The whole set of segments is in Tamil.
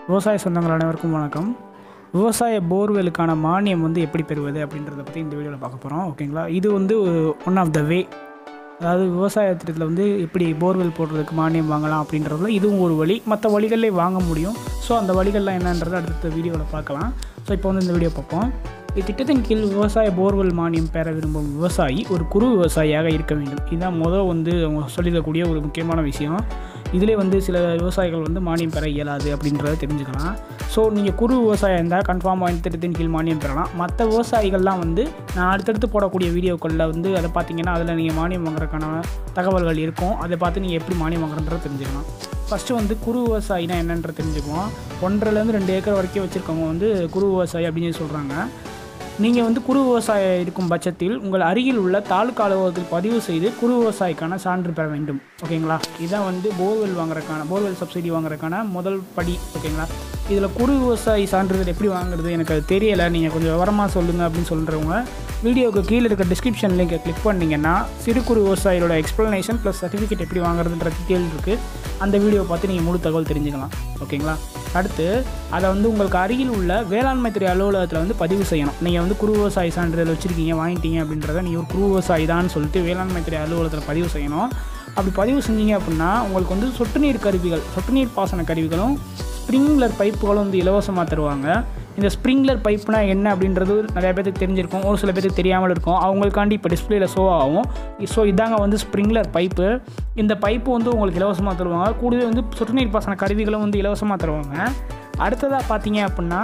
விவசாய சொந்தங்கள் அனைவருக்கும் வணக்கம் விவசாய போர்வெலுக்கான மானியம் வந்து எப்படி பெறுவது அப்படின்றத பற்றி இந்த வீடியோவில் பார்க்க போகிறோம் ஓகேங்களா இது வந்து ஒன் ஆஃப் த வே அதாவது விவசாய திட்டத்தில் வந்து எப்படி போர்வெல் போடுறதுக்கு மானியம் வாங்கலாம் அப்படின்றதுல இதுவும் ஒரு வழி மற்ற வழிகளிலே வாங்க முடியும் ஸோ அந்த வழிகள்லாம் என்னன்றதை அடுத்த வீடியோவில் பார்க்கலாம் ஸோ இப்போ வந்து இந்த வீடியோ பார்ப்போம் இத்திட்டத்தின் கீழ் விவசாய போர்வெல் மானியம் பெற விரும்பும் விவசாயி ஒரு குறு விவசாயியாக இருக்க வேண்டும் இதுதான் முதல் வந்து அவங்க சொல்லிடக்கூடிய ஒரு முக்கியமான விஷயம் இதிலே வந்து சில விவசாயிகள் வந்து மானியம் பெற இயலாது அப்படின்றத தெரிஞ்சுக்கலாம் ஸோ நீங்கள் குறு விவசாயம் இருந்தால் கன்ஃபார்மாக இந்த திட்டத்தின் கீழ் மானியம் பெறலாம் மற்ற விவசாயிகள்லாம் வந்து நான் அடுத்தடுத்து போடக்கூடிய வீடியோக்களில் வந்து அதை பார்த்தீங்கன்னா அதில் நீங்கள் மானியம் வாங்குறதுக்கான தகவல்கள் இருக்கும் அதை பார்த்து நீங்கள் எப்படி மானியம் வாங்குறன்றதை தெரிஞ்சுக்கலாம் ஃபஸ்ட்டு வந்து குறு விவசாயினா என்னன்ற தெரிஞ்சுக்குவோம் ஒன்றரைலேருந்து ரெண்டு ஏக்கர் வரைக்கும் வச்சுருக்கவங்க வந்து குறு விவசாயி அப்படின்னு சொல்லி சொல்கிறாங்க நீங்கள் வந்து குறு விவசாயம் இருக்கும் பட்சத்தில் உங்கள் அருகில் உள்ள தாலுக்கா அலுவலகத்தில் பதிவு செய்து குறு விவசாயிக்கான சான்று பெற வேண்டும் ஓகேங்களா இதான் வந்து போர்வெல் வாங்குறதுக்கான போர்வெல் சப்சிடி வாங்குறதுக்கான முதல் படி ஓகேங்களா இதில் குறு விவசாயி சான்றிதழ் எப்படி வாங்குறது எனக்கு அது தெரியலை நீங்கள் கொஞ்சம் விவரமாக சொல்லுங்கள் அப்படின்னு சொல்கிறவங்க வீடியோவுக்கு கீழே இருக்க டிஸ்கிரிப்ஷன் லிங்கை கிளிக் பண்ணிங்கன்னா சிறு குறு விவசாயியோட எக்ஸ்ப்ளனேஷன் ப்ளஸ் சர்டிஃபிகேட் எப்படி வாங்குறதுன்ற டீட்டெயில் இருக்குது அந்த வீடியோ பார்த்து நீங்கள் முழு தகவல் தெரிஞ்சுக்கலாம் ஓகேங்களா அடுத்து அதை வந்து உங்களுக்கு அருகில் உள்ள வேளாண்மை துறை அலுவலகத்தில் வந்து பதிவு செய்யணும் நீங்கள் வந்து குறு விவசாயி சான்றிதழ் வச்சுருக்கீங்க வாங்கிட்டீங்க அப்படின்றத நீங்கள் ஒரு குறு விவசாயி தான் சொல்லிட்டு வேளாண்மை துறை அலுவலகத்தில் பதிவு செய்யணும் அப்படி பதிவு செஞ்சீங்க அப்படின்னா உங்களுக்கு வந்து சொட்டு நீர் கருவிகள் சொட்டு நீர் பாசன கருவிகளும் ஸ்ப்ரிங்லர் பைப்புகளும் வந்து இலவசமாக தருவாங்க இந்த ஸ்ப்ரிங்லர் பைப்னா என்ன அப்படின்றது நிறைய பேருக்கு தெரிஞ்சிருக்கும் ஒரு சில பேருக்கு தெரியாமல் இருக்கும் அவங்களுக்காண்டி இப்போ டிஸ்பிளேல ஷோ ஆகும் ஸோ இதாங்க வந்து ஸ்ப்ரிங்லர் பைப்பு இந்த பைப்பு வந்து உங்களுக்கு இலவசமாக தருவாங்க கூடவே வந்து சொட்டு நீர் பாசன கருவிகளும் வந்து இலவசமாக தருவாங்க அடுத்ததாக பார்த்தீங்க அப்படின்னா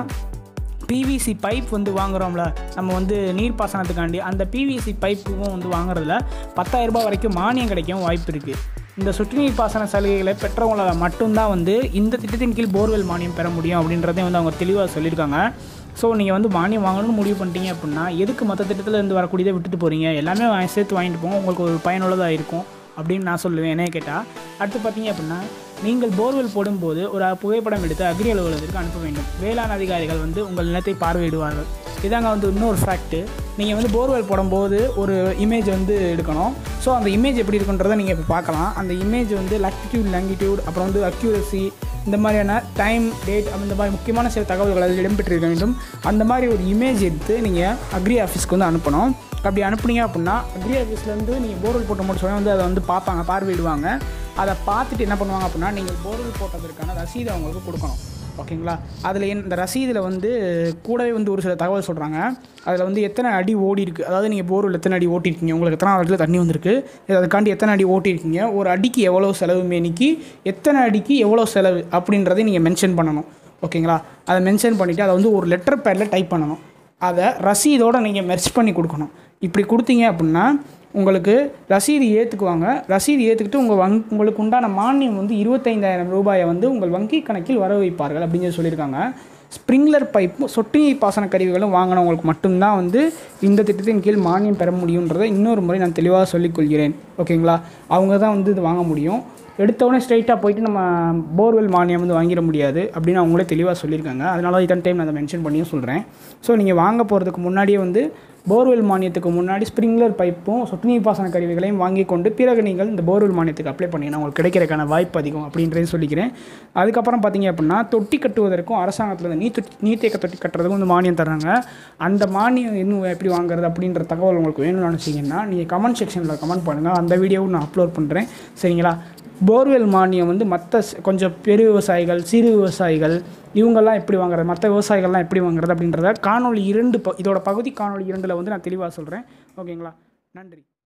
பிவிசி பைப் வந்து வாங்குகிறோம்ல நம்ம வந்து நீர் பாசனத்துக்காண்டி அந்த பிவிசி பைப்பும் வந்து வாங்குறதுல பத்தாயிரம் ரூபாய் வரைக்கும் மானியம் கிடைக்கும் வாய்ப்பு இருக்குது இந்த சொட்டு நீர் பாசன சலுகைகளை பெற்றவங்கள மட்டும்தான் வந்து இந்த திட்டத்தின் கீழ் போர்வெல் மானியம் பெற முடியும் அப்படின்றதையும் வந்து அவங்க தெளிவாக சொல்லியிருக்காங்க ஸோ நீங்கள் வந்து மானியம் வாங்கணும்னு முடிவு பண்ணிட்டீங்க அப்படின்னா எதுக்கு மற்ற திட்டத்தில் இருந்து வரக்கூடியதை விட்டுட்டு போகிறீங்க எல்லாமே வாங்கி சேர்த்து வாங்கிட்டு போங்க உங்களுக்கு ஒரு பயனுள்ளதாக இருக்கும் அப்படின்னு நான் சொல்லுவேன் என்ன கேட்டால் அடுத்து பார்த்தீங்க அப்படின்னா நீங்கள் போர்வெல் போடும்போது ஒரு புகைப்படம் எடுத்து அக்ரி அலுவலகத்திற்கு அனுப்ப வேண்டும் வேளாண் அதிகாரிகள் வந்து உங்கள் நிலத்தை பார்வையிடுவார்கள் இதாங்க வந்து இன்னொரு ஃபேக்ட்டு நீங்கள் வந்து போர்வெல் போடும்போது ஒரு இமேஜ் வந்து எடுக்கணும் ஸோ அந்த இமேஜ் எப்படி இருக்குன்றதை நீங்கள் இப்போ பார்க்கலாம் அந்த இமேஜ் வந்து லட்டிடியூட் லங்கிடியூட் அப்புறம் வந்து அக்யூரசி இந்த மாதிரியான டைம் டேட் அந்த மாதிரி முக்கியமான சில தகவல்கள் அதில் இடம்பெற்றிருக்க வேண்டும் அந்த மாதிரி ஒரு இமேஜ் எடுத்து நீங்கள் அக்ரி ஆஃபீஸ்க்கு வந்து அனுப்பணும் அப்படி அனுப்புனீங்க அப்படின்னா அக்ரி ஆஃபீஸ்லேருந்து நீங்கள் போர்வெல் போட்ட மட்டும் சொன்னால் வந்து அதை வந்து பார்ப்பாங்க பார்வையிடுவாங்க அதை பார்த்துட்டு என்ன பண்ணுவாங்க அப்படின்னா நீங்கள் போர்வெல் போட்டதற்கான ரசீதை அவங்களுக்கு கொடுக்கணும் ஓகேங்களா அதில் என் இந்த ரசீதில் வந்து கூடவே வந்து ஒரு சில தகவல் சொல்கிறாங்க அதில் வந்து எத்தனை அடி ஓடி இருக்குது அதாவது நீங்கள் போர்வெல் எத்தனை அடி ஓட்டிருக்கீங்க உங்களுக்கு எத்தனை அடியில் தண்ணி வந்திருக்கு அதுக்காண்டி எத்தனை அடி ஓட்டிருக்கீங்க ஒரு அடிக்கு எவ்வளோ செலவு மேனிக்கு எத்தனை அடிக்கு எவ்வளோ செலவு அப்படின்றதை நீங்கள் மென்ஷன் பண்ணணும் ஓகேங்களா அதை மென்ஷன் பண்ணிவிட்டு அதை வந்து ஒரு லெட்டர் பேடில் டைப் பண்ணணும் அதை ரசீதோடு நீங்கள் மெர்ச் பண்ணி கொடுக்கணும் இப்படி கொடுத்தீங்க அப்படின்னா உங்களுக்கு ரசீது ஏற்றுக்குவாங்க ரசீது ஏற்றுக்கிட்டு உங்கள் வங் உங்களுக்கு உண்டான மானியம் வந்து இருபத்தைந்தாயிரம் ரூபாயை வந்து உங்கள் வங்கி கணக்கில் வர வைப்பார்கள் அப்படின்னு சொல்லி சொல்லியிருக்காங்க ஸ்ப்ரிங்லர் பைப்பும் சொட்டு நீர் பாசன கருவிகளும் வாங்கினவங்களுக்கு மட்டும்தான் வந்து இந்த திட்டத்தின் கீழ் மானியம் பெற முடியுன்றதை இன்னொரு முறை நான் தெளிவாக சொல்லிக்கொள்கிறேன் ஓகேங்களா அவங்க தான் வந்து இது வாங்க முடியும் எடுத்தவொடனே ஸ்ட்ரைட்டாக போயிட்டு நம்ம போர்வெல் மானியம் வந்து வாங்கிட முடியாது அப்படின்னு அவங்களே தெளிவாக சொல்லியிருக்காங்க அதனால இத்தனை டைம் நான் அதை மென்ஷன் பண்ணியும் சொல்கிறேன் ஸோ நீங்கள் வாங்க போகிறதுக்கு முன்னாடியே வந்து போர்வெல் மானியத்துக்கு முன்னாடி ஸ்ப்ரிங்லர் பைப்பும் சொட்டு நீர் பாசன கருவிகளையும் வாங்கி கொண்டு பிறகு நீங்கள் இந்த போர்வெல் மானியத்துக்கு அப்ளை பண்ணிங்கன்னா உங்களுக்கு கிடைக்கிறதுக்கான வாய்ப்பு அதிகம் அப்படின்றதையும் சொல்லிக்கிறேன் அதுக்கப்புறம் பார்த்தீங்க அப்படின்னா தொட்டி கட்டுவதற்கும் அரசாங்கத்தில் நீர் தொட்டி நீர்த்தேக்க தொட்டி கட்டுறதுக்கும் வந்து மானியம் தர்றாங்க அந்த மானியம் இன்னும் எப்படி வாங்குறது அப்படின்ற தகவல் உங்களுக்கு வேணும்னு நினச்சிங்கன்னா நீங்கள் கமெண்ட் செக்ஷனில் கமெண்ட் பண்ணுங்கள் அந்த வீடியோவும் நான் அப்லோட் பண்ணுறேன் சரிங்களா போர்வெல் மானியம் வந்து மற்ற கொஞ்சம் பெரிய விவசாயிகள் சிறு விவசாயிகள் இவங்கெல்லாம் எப்படி வாங்குறது மற்ற விவசாயிகள்லாம் எப்படி வாங்குறது அப்படின்றத காணொலி இரண்டு ப இதோட பகுதி காணொலி இரண்டில் வந்து நான் தெளிவாக சொல்கிறேன் ஓகேங்களா நன்றி